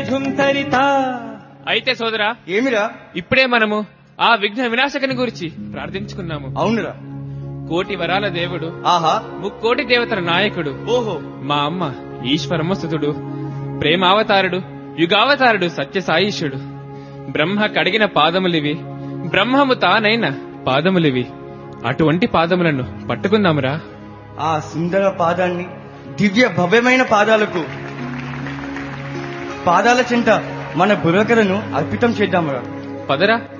ధుంతరిత అయితే సోదరా ఏమిరా ఇప్పుడే మనము ఆ విఘ్న వినాశకుని గురించి ప్రార్థించుకున్నాము అవునురా కోటి వరాల దేవుడు ఆహా ముక్కోటి దేవతల నాయకుడు ఓహో మా అమ్మ ఈశ్వరమస్తుతుడు ప్రేమావతారుడు యుగావతారుడు సత్యసాయిషుడు బ్రహ్మ కడిగిన పాదములివి బ్రహ్మము తానైన పాదములివి అటువంటి పాదములను పట్టుకుందామురా ఆ సుందర పాదాన్ని దివ్య భవ్యమైన పాదాలకు పాదాల చెంత మన బుర్రకలను అర్పితం చేద్దామురా పదరా